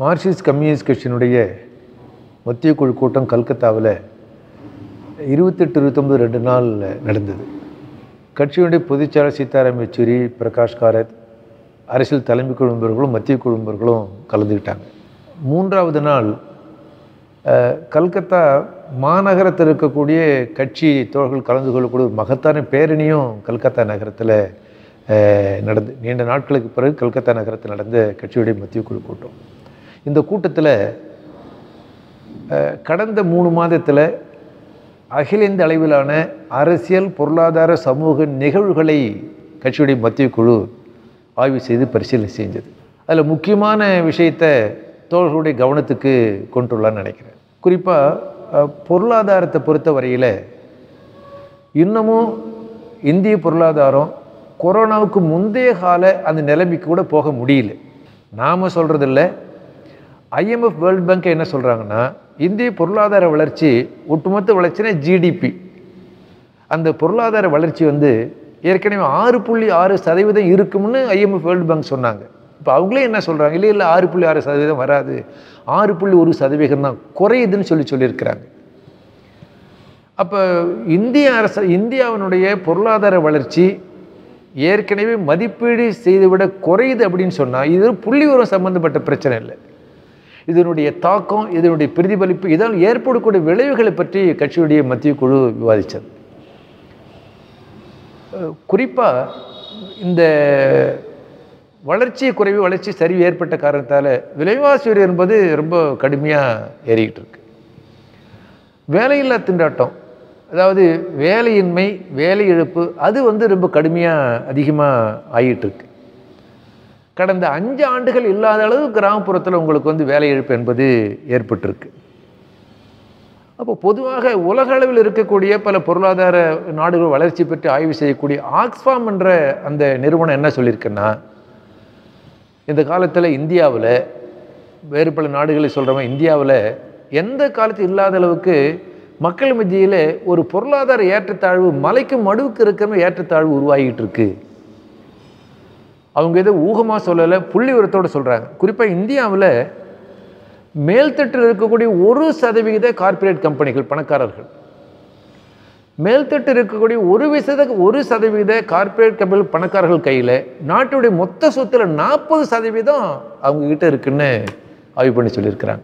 Marxist communist கட்சியினுடைய மத்திய குழு கூட்டம் கல்கத்தாவில் இருபத்தெட்டு இருபத்தொம்பது ரெண்டு நாள் நடந்தது கட்சியினுடைய பொதுச்செயலாளர் சீதாராம் யெச்சூரி பிரகாஷ் காரத் அரசியல் தலைமை குழும்பர்களும் மத்திய குழும்பர்களும் கலந்துக்கிட்டாங்க மூன்றாவது நாள் அஹ், கல்கத்தா மாநகரத்தில் இருக்கக்கூடிய கட்சி தோழர்கள் கலந்து கொள்ளக்கூடிய ஒரு மகத்தான பேரணியும் கல்கத்தா நகரத்தில் அஹ், நடந்து நீண்ட நாட்களுக்கு பிறகு கல்கத்தா நகரத்தில் நடந்த கட்சியுடைய மத்திய குழு கூட்டம் இந்த கூட்டத்தில் அஹ், கடந்த மூணு மாதத்தில் அகில இந்திய அளவிலான அரசியல் பொருளாதார சமூக நிகழ்வுகளை கட்சியுடைய மத்திய குழு ஆய்வு செய்து பரிசீலனை செஞ்சது அதில் முக்கியமான விஷயத்தை தோழர்களுடைய கவனத்துக்கு கொண்டுள்ளான்னு நினைக்கிறேன் குறிப்பாக பொருளாதாரத்தை பொறுத்த வரையில் இன்னமும் இந்திய பொருளாதாரம் கொரோனாவுக்கு முந்தைய கால அந்த நிலைமைக்கு கூட போக முடியல நாம் சொல்கிறதில்ல ஐஎம்எஃப் வேர்ல்ட் பேங்க் என்ன சொல்கிறாங்கன்னா இந்திய பொருளாதார வளர்ச்சி ஒட்டுமொத்த வளர்ச்சினா ஜிடிபி அந்த பொருளாதார வளர்ச்சி வந்து ஏற்கனவே ஆறு புள்ளி ஆறு சதவீதம் இருக்கும்னு ஐஎம்எஃப் வேர்ல்டு பேங்க் சொன்னாங்க இப்போ அவங்களே என்ன சொல்கிறாங்க இல்லை இல்லை ஆறு புள்ளி ஆறு சதவீதம் வராது ஆறு புள்ளி ஒரு சதவீதம் தான் குறையுதுன்னு சொல்லி சொல்லியிருக்கிறாங்க அப்போ இந்திய அரசு இந்தியாவினுடைய பொருளாதார வளர்ச்சி ஏற்கனவே மதிப்பீடு செய்துவிட குறையுது அப்படின்னு சொன்னால் இது புள்ளி உரம் சம்பந்தப்பட்ட பிரச்சனை இல்லை இதனுடைய தாக்கம் இதனுடைய பிரதிபலிப்பு இதால் ஏற்படக்கூடிய விளைவுகளை பற்றி கட்சியுடைய மத்திய குழு விவாதித்தது குறிப்பாக இந்த வளர்ச்சி குறைவு வளர்ச்சி சரிவு ஏற்பட்ட காரணத்தால் விலைவாசி உயர்வு என்பது ரொம்ப கடுமையாக ஏறிக்கிட்டு இருக்கு வேலையில்லா திண்டாட்டம் அதாவது வேலையின்மை வேலை இழப்பு அது வந்து ரொம்ப கடுமையாக அதிகமாக ஆகிட்டு இருக்கு கடந்த அஞ்சு ஆண்டுகள் இல்லாத அளவு கிராமப்புறத்தில் உங்களுக்கு வந்து வேலை இழப்பு என்பது ஏற்பட்டிருக்கு அப்போ பொதுவாக உலக அளவில் இருக்கக்கூடிய பல பொருளாதார நாடுகள் வளர்ச்சி பற்றி ஆய்வு செய்யக்கூடிய ஆக்ஸ்ஃபாம் என்ற அந்த நிறுவனம் என்ன சொல்லியிருக்குன்னா இந்த காலத்தில் இந்தியாவில் வேறு பல நாடுகளை சொல்கிறவன் இந்தியாவில் எந்த காலத்தில் இல்லாத அளவுக்கு மக்கள் மத்தியில் ஒரு பொருளாதார ஏற்றத்தாழ்வு மலைக்கு மடுவுக்கு இருக்கிற ஏற்றத்தாழ்வு உருவாகிட்டு இருக்கு அவங்க எதோ ஊகமாக சொல்லலை புள்ளி உரத்தோடு சொல்கிறாங்க குறிப்பாக இந்தியாவில் மேல்தட்டில் இருக்கக்கூடிய ஒரு சதவிகித கார்ப்பரேட் கம்பெனிகள் பணக்காரர்கள் மேல்தட்டு இருக்கக்கூடிய ஒரு விசத ஒரு சதவீத கார்ப்பரேட் கம்பெனி பணக்காரர்கள் கையில் நாட்டுடைய மொத்த சொத்துல நாற்பது சதவீதம் அவங்க கிட்ட இருக்குன்னு ஆய்வு பண்ணி சொல்லியிருக்கிறாங்க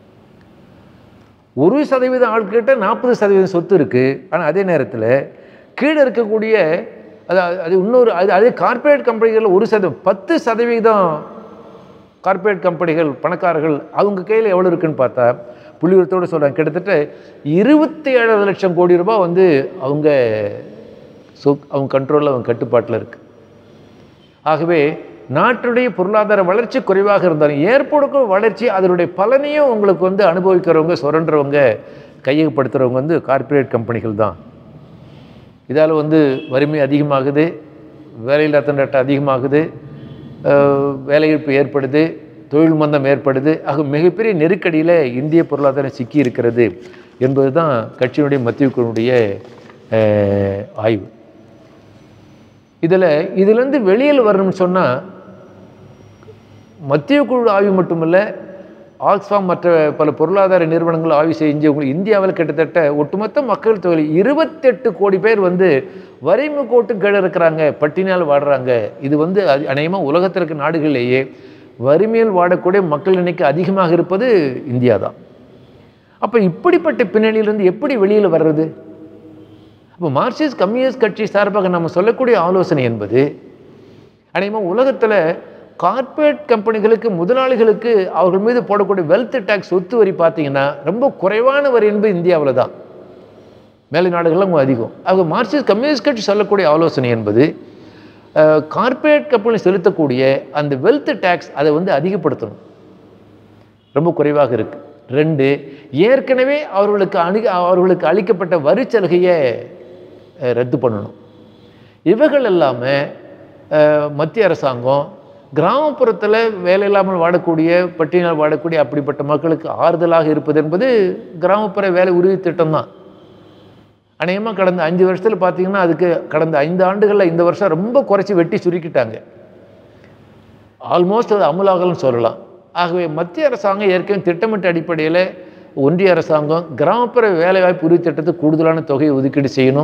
ஒரு சதவீதம் ஆட்கிட்ட நாற்பது சதவீதம் சொத்து இருக்குது ஆனால் அதே நேரத்தில் கீழே இருக்கக்கூடிய அது அது இன்னொரு அது அதே கார்ப்பரேட் கம்பெனிகளில் ஒரு சதவீதம் பத்து சதவீதம் கார்ப்பரேட் கம்பெனிகள் பணக்காரர்கள் அவங்க கையில் எவ்வளோ இருக்குன்னு பார்த்தா புள்ளிவரத்தோடு சொல்கிறாங்க கிட்டத்தட்ட இருபத்தி ஏழரை லட்சம் கோடி ரூபாய் வந்து அவங்க சொ அவங்க கண்ட்ரோலில் அவங்க கட்டுப்பாட்டில் இருக்குது ஆகவே நாட்டுடைய பொருளாதார வளர்ச்சி குறைவாக இருந்தாலும் ஏற்படுக்கும் வளர்ச்சி அதனுடைய பலனையும் உங்களுக்கு வந்து அனுபவிக்கிறவங்க சுரண்டுறவங்க கையகப்படுத்துகிறவங்க வந்து கார்ப்பரேட் கம்பெனிகள் தான் இதால் வந்து வறுமை அதிகமாகுது வேலையில்லா திண்டாட்டம் அதிகமாகுது வேலையிழப்பு ஏற்படுது தொழில் மந்தம் ஏற்படுது ஆக மிகப்பெரிய நெருக்கடியில் இந்திய பொருளாதாரம் சிக்கி இருக்கிறது என்பது தான் கட்சியினுடைய மத்திய குழுவுடைய ஆய்வு இதில் இதிலேருந்து வெளியில் வரணும்னு சொன்னால் மத்திய குழு ஆய்வு மட்டுமல்ல ஆக்ஸ்ஃபாம் மற்ற பல பொருளாதார நிறுவனங்கள் ஆய்வு செஞ்சவங்க இந்தியாவில் கிட்டத்தட்ட ஒட்டுமொத்த மக்கள் தொகை இருபத்தெட்டு கோடி பேர் வந்து வறுமை கோட்டு கீழே இருக்கிறாங்க பட்டினியால் வாடுறாங்க இது வந்து அநேகமாக உலகத்தில் இருக்க நாடுகளிலேயே வறுமையில் வாடக்கூடிய மக்கள் எண்ணிக்கை அதிகமாக இருப்பது இந்தியா தான் அப்போ இப்படிப்பட்ட பின்னணியிலிருந்து எப்படி வெளியில் வர்றது அப்போ மார்க்சிஸ்ட் கம்யூனிஸ்ட் கட்சி சார்பாக நம்ம சொல்லக்கூடிய ஆலோசனை என்பது அநேகமாக உலகத்தில் கார்ப்பரேட் கம்பெனிகளுக்கு முதலாளிகளுக்கு அவர்கள் மீது போடக்கூடிய வெல்த் டேக்ஸ் சொத்து வரி பார்த்தீங்கன்னா ரொம்ப குறைவான வரி என்பது இந்தியாவில் தான் மேலை நாடுகள்லாம் அதிகம் அவங்க மார்க்சிஸ்ட் கம்யூனிஸ்ட் கட்சி சொல்லக்கூடிய ஆலோசனை என்பது கார்ப்பரேட் கம்பெனி செலுத்தக்கூடிய அந்த வெல்த் டேக்ஸ் அதை வந்து அதிகப்படுத்தணும் ரொம்ப குறைவாக இருக்குது ரெண்டு ஏற்கனவே அவர்களுக்கு அணு அவர்களுக்கு அளிக்கப்பட்ட வரி சலுகையை ரத்து பண்ணணும் இவைகள் இல்லாமல் மத்திய அரசாங்கம் கிராமப்புறத்தில் வேலை இல்லாமல் வாடக்கூடிய பட்டியலால் வாடக்கூடிய அப்படிப்பட்ட மக்களுக்கு ஆறுதலாக இருப்பது என்பது கிராமப்புற வேலை உறுதி திட்டம் தான் அநேகமாக கடந்த அஞ்சு வருஷத்தில் பார்த்தீங்கன்னா அதுக்கு கடந்த ஐந்து ஆண்டுகளில் இந்த வருஷம் ரொம்ப குறைச்சி வெட்டி சுருக்கிட்டாங்க ஆல்மோஸ்ட் அது அமலாகலன்னு சொல்லலாம் ஆகவே மத்திய அரசாங்கம் ஏற்கனவே திட்டமிட்ட அடிப்படையில் ஒன்றிய அரசாங்கம் கிராமப்புற வேலைவாய்ப்பு உறுதி திட்டத்துக்கு கூடுதலான தொகையை ஒதுக்கீடு செய்யணும்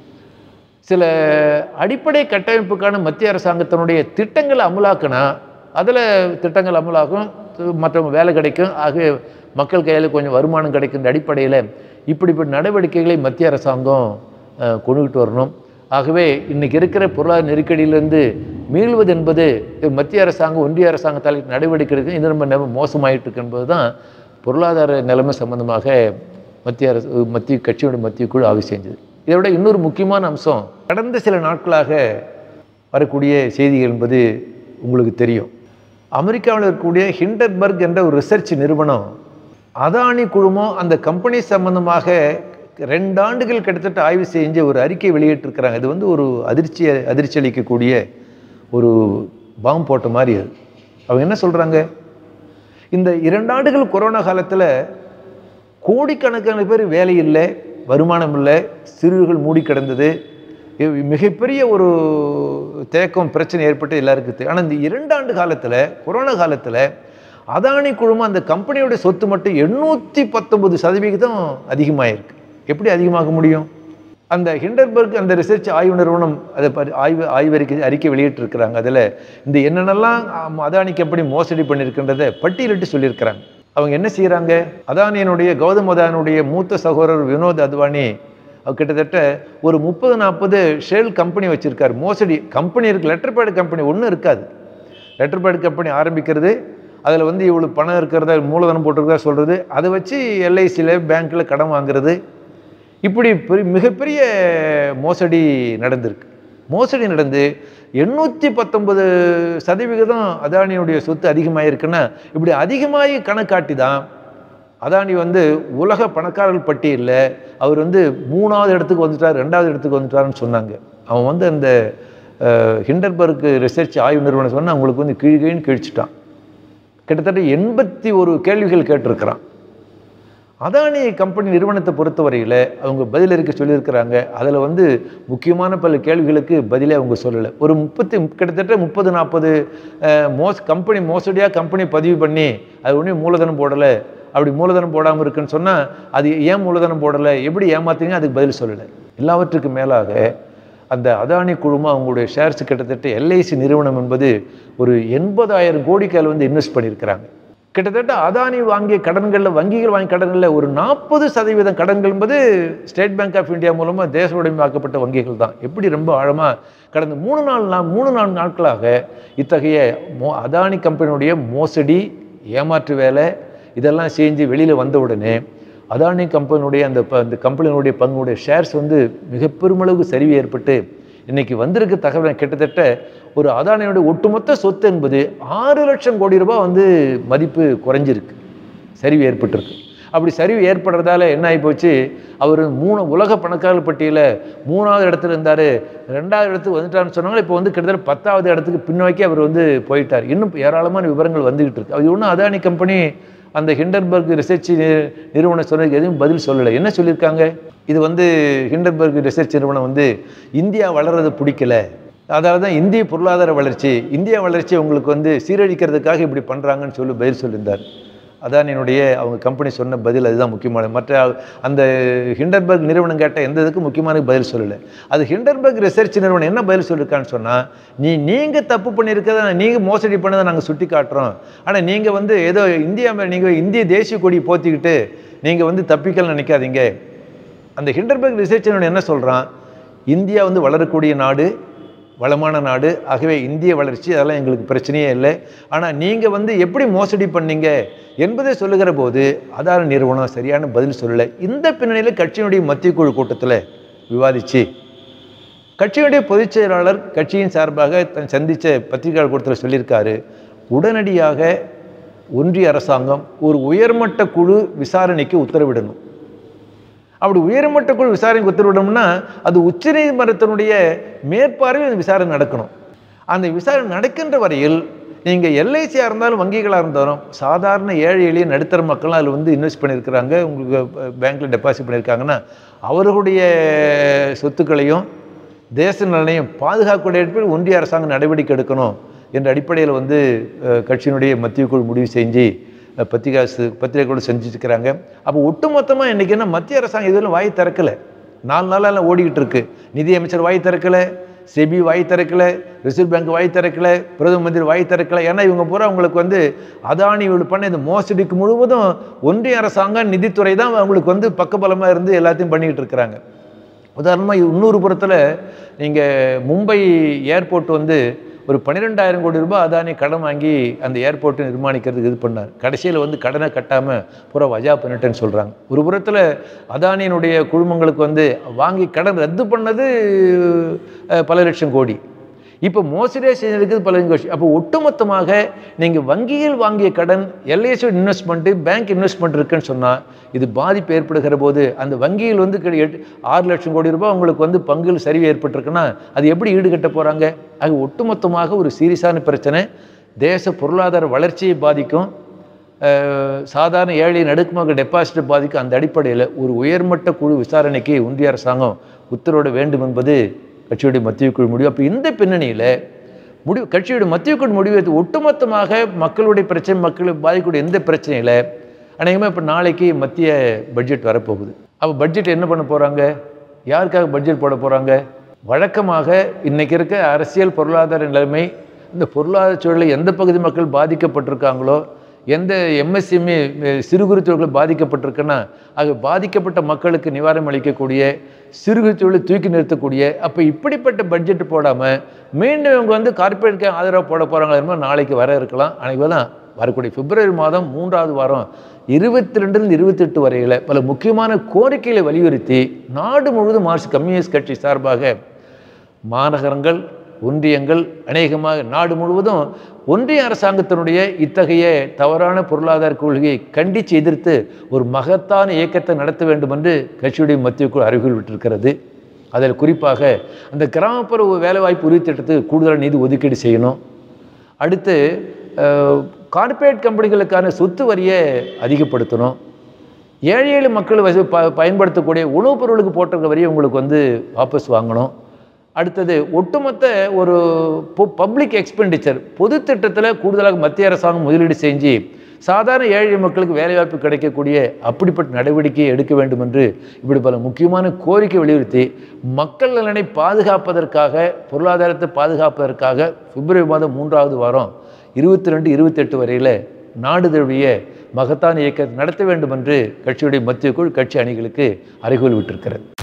சில அடிப்படை கட்டமைப்புக்கான மத்திய அரசாங்கத்தினுடைய திட்டங்களை அமலாக்கினா அதில் திட்டங்கள் அமலாகும் மற்றவங்க வேலை கிடைக்கும் ஆகவே மக்கள் கையில் கொஞ்சம் வருமானம் கிடைக்கின்ற அடிப்படையில் இப்படிப்பட்ட நடவடிக்கைகளை மத்திய அரசாங்கம் அஹ், கொண்டுகிட்டு வரணும் ஆகவே இன்றைக்கி இருக்கிற பொருளாதார நெருக்கடியிலிருந்து மீள்வது என்பது மத்திய அரசாங்கம் ஒன்றிய அரசாங்கத்தால் நடவடிக்கை எடுக்க இது நம்ம நிலைமை மோசமாயிட்டு இருக்கு என்பது தான் பொருளாதார நிலைமை சம்பந்தமாக மத்திய அரசு மத்திய கட்சியோட மத்திய குழு ஆய்வு செஞ்சது இதை விட இன்னொரு முக்கியமான அம்சம் கடந்த சில நாட்களாக வரக்கூடிய செய்திகள் என்பது உங்களுக்கு தெரியும் அமெரிக்காவில் இருக்கக்கூடிய ஹிண்டன்பர்க் என்ற ஒரு ரிசர்ச் நிறுவனம் அதானி குழுமம் அந்த கம்பெனி சம்பந்தமாக ரெண்டு ஆண்டுகள் கிட்டத்தட்ட ஆய்வு செஞ்சு ஒரு அறிக்கை வெளியிட்டிருக்கிறாங்க இது வந்து ஒரு அதிர்ச்சி அதிர்ச்சி அளிக்கக்கூடிய ஒரு பாம்பு போட்ட மாதிரி அது அவங்க என்ன சொல்கிறாங்க இந்த இரண்டு ஆண்டுகள் கொரோனா காலத்தில் கோடிக்கணக்கான பேர் வேலை இல்லை வருமானம் இல்லை சிறுகள் மூடி கிடந்தது இ- மிகப்பெரிய ஒரு தேக்கம் பிரச்சனை ஏற்பட்டு எல்லாருக்கும் தெரியும் ஆனால் இந்த இரண்டு ஆண்டு காலத்தில் கொரோனா காலத்தில் அதானி குழுமம் அந்த கம்பெனியோட சொத்து மட்டும் எண்ணூற்றி பத்தொன்பது சதவிகிதம் அதிகமாயிருக்கு எப்படி அதிகமாக முடியும் அந்த ஹிண்டன்பர்க் அந்த ரிசர்ச் ஆய்வு நிறுவனம் அதை பரி- ஆய்வு ஆய்வறிக்கை அறிக்கை வெளியிட்டிருக்கிறாங்க அதில் இந்த என்னென்னலாம் ஆம், அதானி கம்பெனி மோசடி பண்ணியிருக்கின்றதை பட்டியலிட்டு சொல்லியிருக்கிறாங்க அவங்க என்ன செய்கிறாங்க அதானியினுடைய கௌதம் அதானியுடைய மூத்த சகோதரர் வினோத் அத்வானி அவர் கிட்டத்தட்ட ஒரு முப்பது நாற்பது ஷேல் கம்பெனி வச்சுருக்காரு மோசடி கம்பெனி இருக்குது லெட்டர் பேட் கம்பெனி ஒன்றும் இருக்காது லெட்டர் பேட் கம்பெனி ஆரம்பிக்கிறது அதில் வந்து இவ்வளோ பணம் இருக்கிறத மூலதனம் போட்டிருக்கிறதா சொல்கிறது அதை வச்சு எல்ஐசியில் பேங்க்கில் கடன் வாங்குறது இப்படி பெரிய மிகப்பெரிய மோசடி நடந்திருக்கு மோசடி நடந்து எண்ணூற்றி பத்தொன்பது சதவிகிதம் அதானியுடைய சொத்து அதிகமாயிருக்குன்னா இப்படி அதிகமாகி கணக்காட்டி தான் அதானி வந்து உலக பணக்காரர்கள் பட்டியலில் அவர் வந்து மூணாவது இடத்துக்கு வந்துட்டார் ரெண்டாவது இடத்துக்கு வந்துட்டாருன்னு சொன்னாங்க அவன் வந்து அந்த அஹ், ஹிண்டன்பர்க் ரிசர்ச் ஆய்வு நிறுவனம் சொன்னால் அவங்களுக்கு வந்து கீழ் கீழ்னு கிழிச்சிட்டான் கிட்டத்தட்ட எண்பத்தி ஒரு கேள்விகள் கேட்டிருக்கிறான் அதானி கம்பெனி நிறுவனத்தை பொறுத்தவரையில் அவங்க பதிலளிக்க சொல்லியிருக்கிறாங்க அதில் வந்து முக்கியமான பல கேள்விகளுக்கு பதிலே அவங்க சொல்லலை ஒரு முப்பத்தி கிட்டத்தட்ட முப்பது நாற்பது மோஸ் கம்பெனி மோசடியாக கம்பெனி பதிவு பண்ணி அது ஒன்றும் மூலதனம் போடலை அப்படி மூலதனம் போடாமல் இருக்குன்னு சொன்னால் அது ஏன் மூலதனம் போடலை எப்படி ஏமாத்தீங்க அதுக்கு பதில் சொல்லலை எல்லாவற்றுக்கும் மேலாக அந்த அதானி குழுமம் அவங்களுடைய ஷேர்ஸ் கிட்டத்தட்ட எல்ஐசி நிறுவனம் என்பது ஒரு எண்பதாயிரம் கோடிக்கால் வந்து இன்வெஸ்ட் பண்ணியிருக்கிறாங்க கிட்டத்தட்ட அதானி வாங்கிய கடன்களில் வங்கிகள் வாங்கிய கடன்களில் ஒரு நாற்பது சதவீதம் கடன்கள் என்பது ஸ்டேட் பேங்க் ஆஃப் இந்தியா மூலமாக தேச உடைமையாக்கப்பட்ட வங்கிகள் தான் எப்படி ரொம்ப ஆழமாக கடந்த மூணு நாள் நா மூணு நாலு நாட்களாக இத்தகைய மோ அதானி கம்பெனியுடைய மோசடி ஏமாற்று வேலை இதெல்லாம் செஞ்சு வெளியில் வந்த உடனே அதானி கம்பெனியுடைய அந்த ப- அந்த கம்பெனியினுடைய பங்குடைய ஷேர்ஸ் வந்து மிக பெருமளவுக்கு சரிவு ஏற்பட்டு இன்னைக்கு வந்திருக்க தகவல் கிட்டத்தட்ட ஒரு அதானியுடைய ஒட்டுமொத்த சொத்து என்பது ஆறு லட்சம் கோடி ரூபாய் வந்து மதிப்பு குறைஞ்சிருக்கு சரிவு ஏற்பட்டிருக்கு அப்படி சரிவு ஏற்படுறதால என்ன ஆகி போச்சு அவர் மூணு உலக பணக்காரர் பட்டியலில் மூணாவது இடத்துல இருந்தார் ரெண்டாவது இடத்துக்கு வந்துட்டாருன்னு சொன்னாங்க இப்போ வந்து கிட்டத்தட்ட பத்தாவது இடத்துக்கு பின்னோக்கி அவர் வந்து போயிட்டார் இன்னும் ஏராளமான விவரங்கள் வந்துகிட்டு இருக்கு அது ஒன்றும் அதானி கம்பெனி அந்த ஹிண்டன்பர்க் ரிசர்ச் நிறுவனம் சொன்னதுக்கு எதுவும் பதில் சொல்லலை என்ன சொல்லியிருக்காங்க இது வந்து ஹிண்டன்பர்க் ரிசர்ச் நிறுவனம் வந்து இந்தியா வளர்றது பிடிக்கல அதாவது தான் இந்திய பொருளாதார வளர்ச்சி இந்திய வளர்ச்சி உங்களுக்கு வந்து சீரழிக்கிறதுக்காக இப்படி பண்ணுறாங்கன்னு சொல்லி பதில் சொல்லியிருந்தார் அதான் என்னுடைய அவங்க கம்பெனி சொன்ன பதில் அதுதான் முக்கியமானது மற்ற அந்த ஹிண்டன்பர்க் நிறுவனம் கேட்ட எந்த இதுக்கும் முக்கியமான பதில் சொல்லலை அது ஹிண்டன்பர்க் ரிசர்ச் நிறுவனம் என்ன பதில் சொல்லியிருக்கான்னு சொன்னால் நீ நீங்கள் தப்பு பண்ணியிருக்கதை நீங்கள் மோசடி பண்ணதை நாங்கள் சுட்டி காட்டுறோம் ஆனால் நீங்கள் வந்து ஏதோ இந்தியா மேலே நீங்கள் இந்திய தேசிய கொடி போத்திக்கிட்டு நீங்கள் வந்து தப்பிக்கல நினைக்காதீங்க அந்த ஹிண்டன்பர்க் ரிசர்ச் நிறுவனம் என்ன சொல்கிறான் இந்தியா வந்து வளரக்கூடிய நாடு வளமான நாடு ஆகவே இந்திய வளர்ச்சி அதெல்லாம் எங்களுக்கு பிரச்சனையே இல்லை ஆனால் நீங்கள் வந்து எப்படி மோசடி பண்ணீங்க என்பதை சொல்லுகிற போது அதான நிறுவனம் சரியான பதில் சொல்லலை இந்த பின்னணியில் கட்சியினுடைய மத்திய குழு கூட்டத்தில் விவாதித்து கட்சியுடைய பொதுச் செயலாளர் கட்சியின் சார்பாக தன் சந்தித்த பத்திரிகையாளர் கூட்டத்தில் சொல்லியிருக்காரு உடனடியாக ஒன்றிய அரசாங்கம் ஒரு உயர்மட்ட குழு விசாரணைக்கு உத்தரவிடணும் அப்படி உயர்மட்ட குழு விசாரணைக்கு உத்தரவிடணும்னா அது உச்சநீதிமன்றத்தினுடைய மேற்பார்வையில் அந்த விசாரணை நடக்கணும் அந்த விசாரணை நடக்கின்ற வரையில் நீங்கள் எல்ஐசியாக இருந்தாலும் வங்கிகளாக இருந்தாலும் சாதாரண ஏழை எளிய நடுத்தர மக்கள்லாம் அதில் வந்து இன்வெஸ்ட் பண்ணியிருக்கிறாங்க உங்களுக்கு பேங்க்கில் டெபாசிட் பண்ணியிருக்காங்கன்னா அவர்களுடைய சொத்துக்களையும் தேச நலனையும் பாதுகாக்கக்கூடிய இடத்தில் ஒன்றிய அரசாங்கம் நடவடிக்கை எடுக்கணும் என்ற அடிப்படையில் வந்து அஹ், கட்சியினுடைய மத்திய குழு முடிவு செஞ்சு அஹ், பத்திரிகாசு பத்திரிகை கூட செஞ்சுருக்கிறாங்க அப்போ ஒட்டுமொத்தமாக இன்றைக்கி என்ன மத்திய அரசாங்கம் இதில் வாய் திறக்கலை நாலு நாளாக ஓடிக்கிட்டு இருக்கு நிதியமைச்சர் வாய் திறக்கலை செபி வாய் திறக்கல ரிசர்வ் பேங்க் வாய் திறக்கல பிரதம மந்திரி வாய் திறக்கல ஏன்னா இவங்க பூரா அவங்களுக்கு வந்து அதானி இவ்வளோ பண்ண இந்த மோசடிக்கு முழுவதும் ஒன்றிய அரசாங்கம் நிதித்துறை தான் அவங்களுக்கு வந்து பக்கபலமாக இருந்து எல்லாத்தையும் பண்ணிக்கிட்டு இருக்கிறாங்க உதாரணமாக இன்னொரு புறத்தில் நீங்கள் மும்பை ஏர்போர்ட் வந்து ஒரு பன்னிரெண்டாயிரம் கோடி ரூபாய் அதானி கடன் வாங்கி அந்த ஏர்போர்ட்டை நிர்மாணிக்கிறதுக்கு இது பண்ணார் கடைசியில் வந்து கடனை கட்டாமல் பூரா வஜா பண்ணிட்டேன்னு சொல்கிறாங்க ஒரு புறத்தில் அதானியினுடைய குழுமங்களுக்கு வந்து வாங்கி கடன் ரத்து பண்ணது அஹ், பல லட்சம் கோடி இப்போ மோசடியாக செஞ்சதுக்கு பல கோடி அப்போ ஒட்டுமொத்தமாக நீங்கள் வங்கியில் வாங்கிய கடன் எல்ஐசி இன்வெஸ்ட்மெண்ட்டு பேங்க் இன்வெஸ்ட்மெண்ட் இருக்குன்னு சொன்னால் இது பாதிப்பு ஏற்படுகிற போது அந்த வங்கியில் வந்து கிட்ட எட்டு ஆறு லட்சம் கோடி ரூபாய் உங்களுக்கு வந்து பங்கில் சரிவு ஏற்பட்டிருக்குன்னா அது எப்படி ஈடுகட்ட போகிறாங்க அது ஒட்டுமொத்தமாக ஒரு சீரியஸான பிரச்சனை தேச பொருளாதார வளர்ச்சியை பாதிக்கும் அஹ், சாதாரண ஏழை நடுக்குமாக டெபாசிட் பாதிக்கும் அந்த அடிப்படையில் ஒரு உயர்மட்ட குழு விசாரணைக்கு ஒன்றிய அரசாங்கம் உத்தரவிட வேண்டும் என்பது கட்சியுடைய மத்திய குழு முடிவு அப்போ இந்த பின்னணியில் முடிவு கட்சியுடைய மத்திய குழு முடிவு எடுத்து ஒட்டுமொத்தமாக மக்களுடைய பிரச்சனை மக்கள் பாதிக்கக்கூடிய எந்த பிரச்சனையில் அநேகமாக இப்போ நாளைக்கு மத்திய பட்ஜெட் வரப்போகுது அப்போ பட்ஜெட் என்ன பண்ண போகிறாங்க யாருக்காக பட்ஜெட் போட போகிறாங்க வழக்கமாக இன்னைக்கு இருக்க அரசியல் பொருளாதார நிலைமை இந்த பொருளாதார சூழலில் எந்த பகுதி மக்கள் பாதிக்கப்பட்டிருக்காங்களோ எந்த எம்எஸ்எம்இ சிறு குறு தொழில்கள் பாதிக்கப்பட்டிருக்குன்னா அது பாதிக்கப்பட்ட மக்களுக்கு நிவாரணம் அளிக்கக்கூடிய சிறு குறு தொழிலை தூக்கி நிறுத்தக்கூடிய அப்போ இப்படிப்பட்ட பட்ஜெட் போடாமல் மீண்டும் இவங்க வந்து கார்ப்பரேட்க்கு ஆதரவு போட போகிறாங்களா என்னமோ நாளைக்கு வர இருக்கலாம் அன்றைக்கி தான் வரக்கூடிய பிப்ரவரி மாதம் மூன்றாவது வாரம் இருபத்தி ரெண்டுலேருந்து இருபத்தெட்டு வரையில் பல முக்கியமான கோரிக்கைகளை வலியுறுத்தி நாடு முழுவதும் மார்க்சிஸ்ட் கம்யூனிஸ்ட் கட்சி சார்பாக மாநகரங்கள் ஒன்றியங்கள் அநேகமாக நாடு முழுவதும் ஒன்றிய அரசாங்கத்தினுடைய இத்தகைய தவறான பொருளாதார கொள்கையை கண்டித்து எதிர்த்து ஒரு மகத்தான இயக்கத்தை நடத்த வேண்டும் என்று கட்சியுடைய மத்திய குழு அறிவியல் விட்டிருக்கிறது அதில் குறிப்பாக அந்த கிராமப்புற வேலைவாய்ப்பு உறுதி திட்டத்துக்கு கூடுதல் நிதி ஒதுக்கீடு செய்யணும் அடுத்து கார்ப்பரேட் கம்பெனிகளுக்கான சொத்து வரியை அதிகப்படுத்தணும் ஏழை ஏழை மக்கள் வச ப பயன்படுத்தக்கூடிய உணவுப் பொருளுக்கு போட்டிருக்க வரியை உங்களுக்கு வந்து வாபஸ் வாங்கணும் அடுத்தது ஒட்டுமொத்த ஒரு பப்ளிக் எக்ஸ்பெண்டிச்சர் பொது திட்டத்தில் கூடுதலாக மத்திய அரசாங்கம் முதலீடு செஞ்சு சாதாரண ஏழை மக்களுக்கு வேலைவாய்ப்பு கிடைக்கக்கூடிய அப்படிப்பட்ட நடவடிக்கையை எடுக்க வேண்டும் என்று இப்படி பல முக்கியமான கோரிக்கை வலியுறுத்தி மக்கள் நலனை பாதுகாப்பதற்காக பொருளாதாரத்தை பாதுகாப்பதற்காக பிப்ரவரி மாதம் மூன்றாவது வாரம் இருபத்தி ரெண்டு இருபத்தெட்டு வரையில் நாடு தழுவிய மகத்தான இயக்கத்தை நடத்த வேண்டும் என்று கட்சியுடைய மத்திய குழு கட்சி அணிகளுக்கு அறிகுறி விட்டிருக்கிறது